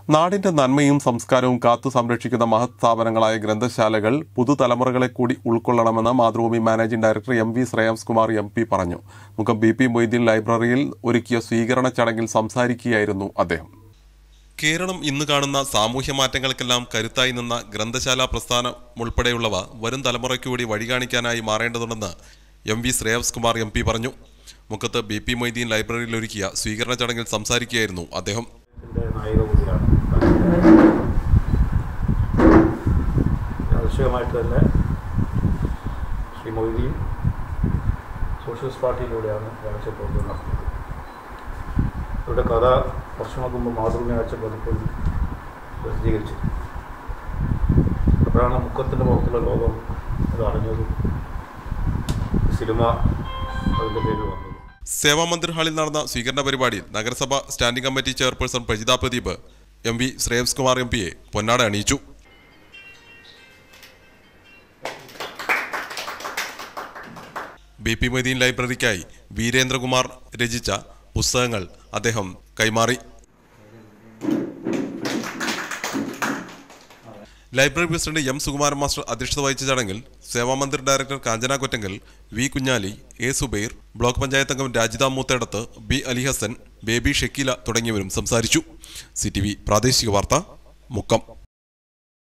നാടിന്റെ നന്മയും സംസ്കാരവും കാത്തു സംരക്ഷിക്കുന്ന മഹത് സ്ഥാപനങ്ങളായ ഗ്രന്ഥശാലകൾ പുതുതലമുറകളെ കൂടി ഉൾക്കൊള്ളണമെന്ന് Mathrubhumi managing director M V Shreyams Kumar M P പറഞ്ഞു മുഖം ബി പി മൊയ്തീൻ ലൈബ്രറിയിൽ ഒരുക്കിയ സ്വീകരണ ചടങ്ങിൽ സംസാരിക്കുകയായിരുന്നു അദ്ദേഹം കേരളം ഇന്ന് കാണുന്ന സാമൂഹ്യ മാറ്റങ്ങൾക്കെല്ലാം കരുത്തായി നിന്ന ഗ്രന്ഥശാല പ്രസ്ഥാനം ഉൾപ്പെടെയുള്ളവ വരും തലമുറയ്ക്ക് കൂടി വഴികാണിക്കാനായി മാറേണ്ടതുണ്ടെന്ന് M V Shreyams Kumar M P പറഞ്ഞു മുഖത്ത് ബി പി മൊയ്തീൻ ലൈബ്രറിയിൽ ഒരുക്കിയ സ്വീകരണ ചടങ്ങിൽ സംസാരിക്കുകയായിരുന്നു അദ്ദേഹം ത്തിൻ്റെ നായിക കൂടിയാണ് ആവശ്യമായിട്ട് തന്നെ ശ്രീ മൊയ്തീൻ സോഷ്യലിസ്റ്റ് പാർട്ടിയിലൂടെയാണ് രഹസ്യ പ്രവർത്തനം നടത്തിയത് ഇവരുടെ കഥ വർഷങ്ങൾക്ക് മുമ്പ് മാതൃഭൂമി ആഴ്ച പതിപ്പിൽ പ്രസിദ്ധീകരിച്ചു അപ്പോഴാണ് മുക്കത്തിൻ്റെ പുറത്തുള്ള ലോകം ഇത് അറിഞ്ഞതും സിനിമ അതിൻ്റെ പേരിൽ വന്നത് സേവാ മന്ദിർ ഹാളിൽ നടന്ന സ്വീകരണ പരിപാടിയിൽ നഗരസഭ standing committee chairperson Prajitha Pradeep M V Shreyams Kumar M പിയെ പൊന്നാട അണിയിച്ചു ബി പി മൊയ്തീൻ ലൈബ്രറിക്കായി വീരേന്ദ്രകുമാർ രചിച്ച പുസ്തകങ്ങൾ അദ്ദേഹം കൈമാറി library president M Sukumaran master അധ്യക്ഷത വഹിച്ച ചടങ്ങിൽ Sevamandir director Kanchana Kottangal V Kunhali A Subair block panchayat അംഗം രാജിത മൂത്തേടത്ത് ബി അലി ഹസൻ ബേബി ഷക്കീല തുടങ്ങിയവരും സംസാരിച്ചു സി ടി വി പ്രാദേശിക വാർത്ത മുക്കം